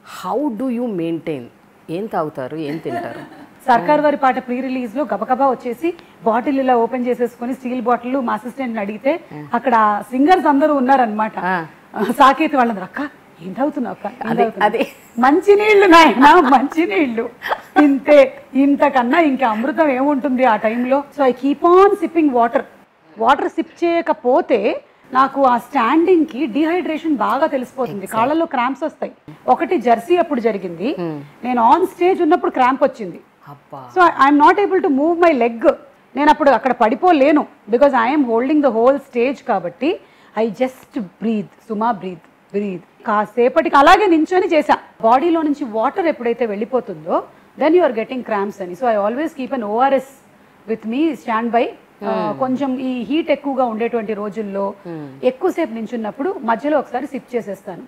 How do you maintain ఏం తాగుతారు ఏం తింటారు సర్కార్ వారి పాట ప్రీ రిలీజ్ లో గబగబా వచ్చేసి బాటిల్ ఇలా ఓపెన్ చేసేసుకొని స్టీల్ బాటిల్ మా అసిస్టెంట్ అడిగితే అక్కడ సింగర్స్ అందరూ ఉన్నారనమాట సాకేత్ వాళ్ళందరూ అక్క ఏం తాగుతున్నావు అక్క ఏం తాగుతున్నావు?" అదే. మంచి నీళ్లు నాయన మంచి నీళ్లు ఇంతే ఇంతకన్నా ఇంకా అమృతం ఏముంటుంది ఆ టైంలో so I keep on sipping water water sip చేయకపోతే నాకు ఆ స్టాండింగ్ కి డిహైడ్రేషన్ బాగా తెలిసిపోతుంది కాళ్ళలో క్రాంప్స్ వస్తాయి ఒకటి జెర్సీ అప్పుడు జరిగింది నేను ఆన్ స్టేజ్ ఉన్నప్పుడు క్రాంప్ వచ్చింది అబ్బా so I'm not able to move my leg నేను అప్పుడు అక్కడ పడిపోలేను because I'm holding the whole stage కాబట్టి ఐ జస్ట్ బ్రీత్ సుమా బ్రీత్ బ్రీత్ కాసేపటికి అలాగే నించొని చేశా బాడీలో నుంచి వాటర్ ఎప్పుడైతే వెళ్ళిపోతుందో then you are getting cramps అని so I always keep on ORS with me stand by కొంచెం ఈ హీట్ ఎక్కువగా ఉండేటువంటి రోజుల్లో ఎక్కువసేపు నించున్నప్పుడు మధ్యలో ఒకసారి సిప్ చేసేస్తాను